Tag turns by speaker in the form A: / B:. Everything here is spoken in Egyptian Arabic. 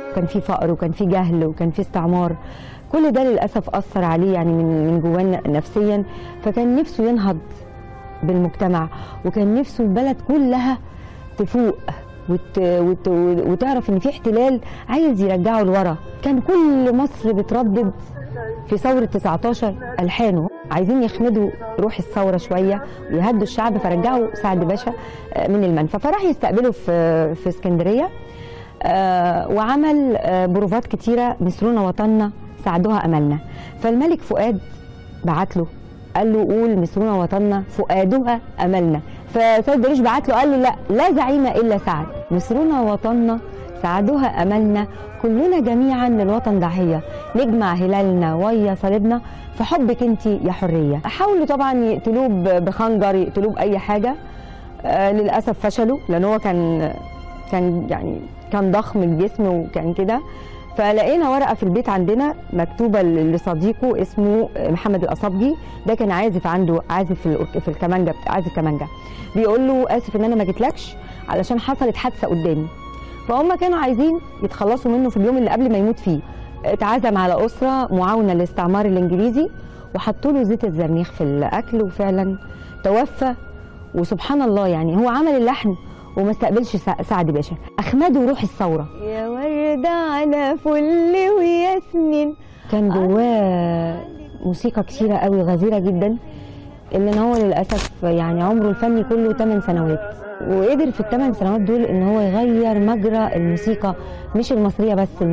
A: كان في فقر وكان في جهل وكان في استعمار كل ده للاسف اثر عليه يعني من من جواه نفسيا فكان نفسه ينهض بالمجتمع وكان نفسه البلد كلها تفوق وت... وت... وتعرف ان في احتلال عايز يرجعه لورا كان كل مصر بتردد في ثورة 19 ألحانه عايزين يخمدوا روح الثورة شوية ويهدوا الشعب فرجعوا سعد باشا آه، من المنفى فراح يستقبله في في اسكندرية آه، وعمل آه، بروفات كتيرة مصرنا وطننا ساعدوها أملنا فالملك فؤاد بعت له قال له قول مصرنا وطننا فؤادها أملنا فسيد درويش بعت له قال له لا لا زعيم إلا سعد مصرنا وطننا سعدوها أملنا كلنا جميعا للوطن ضحية نجمع هلالنا ويا صليبنا في حبك انت يا حرية حاولوا طبعا يقتلوه ب- بخنجر يقتلوه بأي حاجة آه للأسف فشلوا لأن هو كان كان يعني كان ضخم الجسم وكان كده فلقينا ورقه في البيت عندنا مكتوبه ل- لصديقه اسمه محمد الاصابجي ده كان عازف عنده عازف في الأورك- في الكمانجا بتاع- عازف كمانجا بيقول له اسف ان انا ما جيتلكش علشان حصلت حادثه قدامي فهم كانوا عايزين يتخلصوا منه في اليوم اللي قبل ما يموت فيه اتعزم على اسره معاونه للاستعمار الانجليزي وحطوا له زيت الزرنيخ في الاكل وفعلا توفى وسبحان الله يعني هو عمل اللحن وما استقبلش سع- سعد باشا اخمده روح الثوره يا ورده على فل وياسمين كان جواه موسيقى كتيره قوي غزيره جدا الا ان هو للاسف يعني عمره الفني كله 8 سنوات وقدر في الثمان سنوات دول ان هو يغير مجرى الموسيقى مش المصريه بس